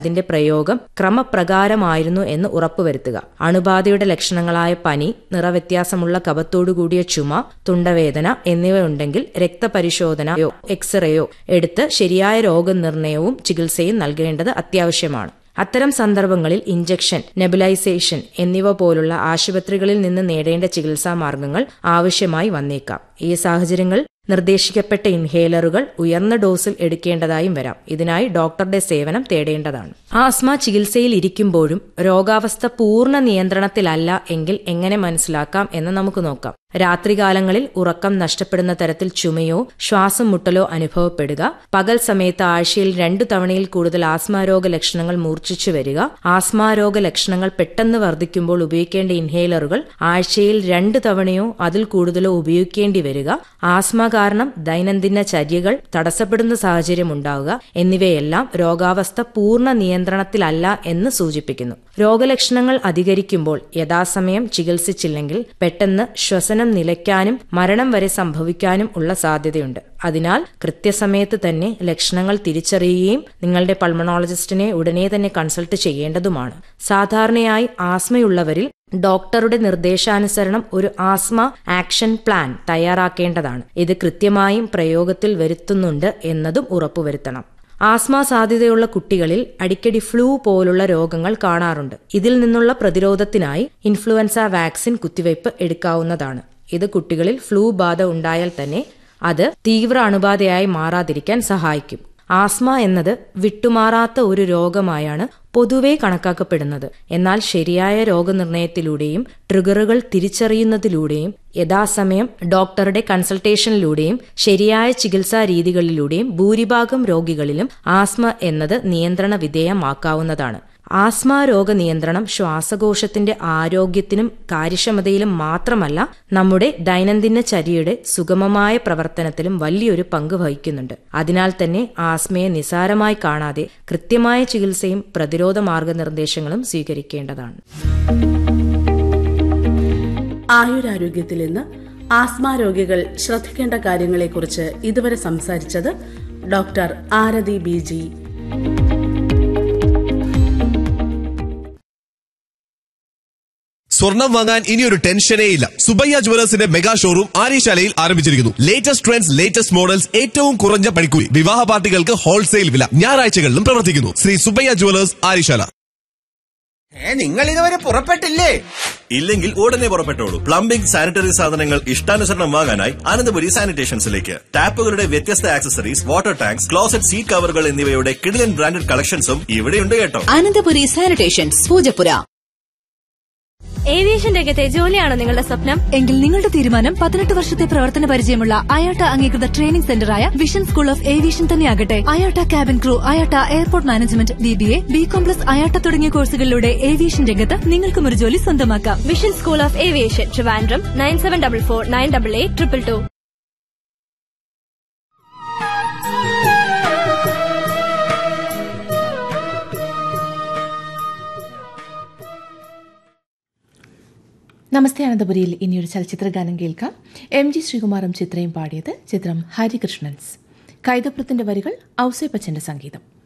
അതിന്റെ പ്രയോഗം ക്രമപ്രകാരമായിരുന്നു എന്ന് ഉറപ്പുവരുത്തുക അണുബാധയുടെ ലക്ഷണങ്ങളായ പനി നിറവ്യത്യാസമുള്ള കപത്തോടുകൂടിയ ചുമ തുണ്ടവേദന എന്നിവയുണ്ടെങ്കിൽ രക്തപരിശോധനയോ എക്സ്റേയോ എടുത്ത് ശരിയായ രോഗനിർണയവും ചികിത്സയും നൽകേണ്ടത് അത്യാവശ്യമാണ് അത്തരം സന്ദർഭങ്ങളിൽ ഇഞ്ചക്ഷൻ നെബുലൈസേഷൻ എന്നിവ പോലുള്ള ആശുപത്രികളിൽ നിന്ന് നേടേണ്ട ചികിത്സാ മാർഗങ്ങൾ ആവശ്യമായി വന്നേക്കാം ഈ സാഹചര്യങ്ങൾ നിർദ്ദേശിക്കപ്പെട്ട ഇൻഹേലറുകൾ ഉയർന്ന ഡോസിൽ എടുക്കേണ്ടതായും വരാം ഇതിനായി ഡോക്ടറുടെ സേവനം തേടേണ്ടതാണ് ആസ്മ ചികിത്സയിൽ ഇരിക്കുമ്പോഴും രോഗാവസ്ഥ പൂർണ്ണ നിയന്ത്രണത്തിലല്ല എങ്കിൽ എങ്ങനെ മനസ്സിലാക്കാം എന്ന് നമുക്ക് നോക്കാം രാത്രികാലങ്ങളിൽ ഉറക്കം നഷ്ടപ്പെടുന്ന തരത്തിൽ ചുമയോ ശ്വാസം മുട്ടലോ അനുഭവപ്പെടുക പകൽ സമയത്ത് ആഴ്ചയിൽ രണ്ടു തവണയിൽ കൂടുതൽ ആസ്മാരോഗ ലക്ഷണങ്ങൾ മൂർച്ഛിച്ചു വരിക ആസ്മാരോഗ ലക്ഷണങ്ങൾ പെട്ടെന്ന് വർദ്ധിക്കുമ്പോൾ ഉപയോഗിക്കേണ്ട ഇൻഹേലറുകൾ ആഴ്ചയിൽ രണ്ടു തവണയോ അതിൽ കൂടുതലോ ഉപയോഗിക്കേണ്ടി വരിക ആസ്മ കാരണം ദൈനംദിന ചര്യകൾ തടസ്സപ്പെടുന്ന സാഹചര്യം ഉണ്ടാവുക എന്നിവയെല്ലാം രോഗാവസ്ഥ പൂർണ്ണ നിയന്ത്രണത്തിലല്ല എന്ന് സൂചിപ്പിക്കുന്നു രോഗലക്ഷണങ്ങൾ അധികരിക്കുമ്പോൾ യഥാസമയം ചികിത്സിച്ചില്ലെങ്കിൽ പെട്ടെന്ന് ശ്വസനം നിലയ്ക്കാനും മരണം വരെ സംഭവിക്കാനും ഉള്ള സാധ്യതയുണ്ട് അതിനാൽ കൃത്യസമയത്ത് തന്നെ ലക്ഷണങ്ങൾ തിരിച്ചറിയുകയും നിങ്ങളുടെ പൾമണോളജിസ്റ്റിനെ ഉടനെ തന്നെ കൺസൾട്ട് ചെയ്യേണ്ടതുമാണ് സാധാരണയായി ആസ്മയുള്ളവരിൽ ഡോക്ടറുടെ നിർദ്ദേശാനുസരണം ഒരു ആസ്മ ആക്ഷൻ പ്ലാൻ തയ്യാറാക്കേണ്ടതാണ് ഇത് കൃത്യമായും പ്രയോഗത്തിൽ വരുത്തുന്നുണ്ട് എന്നതും ഉറപ്പുവരുത്തണം ആസ്മ സാധ്യതയുള്ള കുട്ടികളിൽ അടിക്കടി ഫ്ലൂ പോലുള്ള രോഗങ്ങൾ കാണാറുണ്ട് ഇതിൽ നിന്നുള്ള പ്രതിരോധത്തിനായി ഇൻഫ്ലുവൻസ വാക്സിൻ കുത്തിവയ്പ് എടുക്കാവുന്നതാണ് ഇത് കുട്ടികളിൽ ഫ്ലൂ ബാധ ഉണ്ടായാൽ തന്നെ അത് തീവ്ര അണുബാധയായി മാറാതിരിക്കാൻ സഹായിക്കും ആസ്മ എന്നത് വിട്ടുമാറാത്ത ഒരു രോഗമായാണ് പൊതുവെ കണക്കാക്കപ്പെടുന്നത് എന്നാൽ ശരിയായ രോഗനിർണയത്തിലൂടെയും ട്രിഗറുകൾ തിരിച്ചറിയുന്നതിലൂടെയും യഥാസമയം ഡോക്ടറുടെ കൺസൾട്ടേഷനിലൂടെയും ശരിയായ ചികിത്സാ രീതികളിലൂടെയും ഭൂരിഭാഗം രോഗികളിലും ആസ്മ എന്നത് നിയന്ത്രണ വിധേയമാക്കാവുന്നതാണ് ആസ്മ രോഗ നിയന്ത്രണം ശ്വാസകോശത്തിന്റെ ആരോഗ്യത്തിനും കാര്യക്ഷമതയിലും മാത്രമല്ല നമ്മുടെ ദൈനംദിന ചര്യയുടെ സുഗമമായ പ്രവർത്തനത്തിലും വലിയൊരു പങ്ക് വഹിക്കുന്നുണ്ട് അതിനാൽ തന്നെ ആസ്മയെ നിസാരമായി കാണാതെ കൃത്യമായ ചികിത്സയും പ്രതിരോധ മാർഗനിർദ്ദേശങ്ങളും സ്വീകരിക്കേണ്ടതാണ് ആയുരാരോഗ്യത്തിൽ ഇന്ന് ആസ്മ രോഗികൾ ശ്രദ്ധിക്കേണ്ട കാര്യങ്ങളെക്കുറിച്ച് ഇതുവരെ സംസാരിച്ചത് ഡോക്ടർ ആരതി ബി ജി സ്വർണം വാങ്ങാൻ ഇനിയൊരു ടെൻഷനേ ഇല്ല സുബയ്യ ജുവലേഴ്സിന്റെ മെഗാ ഷോറൂം ആര്യശാലയിൽ ആരംഭിച്ചിരിക്കുന്നു ലേറ്റസ്റ്റ് ട്രെൻഡ്സ് ലേറ്റസ്റ്റ് മോഡൽസ് ഏറ്റവും കുറഞ്ഞ പണിക്കൂലി വിവാഹ പാർട്ടികൾക്ക് ഹോൾസെയിൽ വില ഞായറാഴ്ചകളിലും പ്രവർത്തിക്കുന്നു ശ്രീ സുബയ്യ ജുവലേഴ്സ് ആര്യശാല ഏ നിങ്ങൾ ഇതുവരെ പുറപ്പെട്ടില്ലേ ഇല്ലെങ്കിൽ ഉടനെ പുറപ്പെട്ടോളൂ പ്ലംബിംഗ് സാനിറ്ററി സാധനങ്ങൾ ഇഷ്ടാനുസരണം വാങ്ങാനായി അനന്തപുരി സാനിറ്റേഷൻസിലേക്ക് ടാപ്പുകളുടെ വ്യത്യസ്ത accessories water tanks closet seat കവറുകൾ എന്നിവയുടെ കിടിലൻ ബ്രാൻഡഡ് കളക്ഷൻസും ഇവിടെയുണ്ട് കേട്ടോ അനന്തപുരി സാനിറ്റേഷൻസ് പൂജപ്പുര ഏവിയേഷൻ രംഗത്തെ ജോലിയാണോ നിങ്ങളുടെ സ്വപ്നം എങ്കിൽ നിങ്ങളുടെ തീരുമാനം പതിനെട്ട് വർഷത്തെ പ്രവർത്തന പരിചയമുള്ള അയോട്ട അംഗീകൃത ട്രെയിനിംഗ് സെന്ററായ വിഷൻ സ്കൂൾ ഓഫ് ഏവിയേഷൻ തന്നെയാകട്ടെ IATA cabin crew IATA airport management B B A B com plus IATA തുടങ്ങിയ കോഴ്സുകളിലൂടെ ഏവിയേഷൻ രംഗത്ത് നിങ്ങൾക്കും ഒരു ജോലി സ്വന്തമാക്കാം vision school of aviation Trivandrum nine seven double four nine double eight triple two നമസ്തേ അനന്തപുരിയിൽ ഇനിയൊരു ചലച്ചിത്ര ഗാനം കേൾക്കാം എം ജി ശ്രീകുമാറും ചിത്രയും പാടിയത് ചിത്രം ഹരികൃഷ്ണൻസ് കൈതപ്രത്തിന്റെ വരികൾ ഔസേപ്പച്ചന്റെ സംഗീതം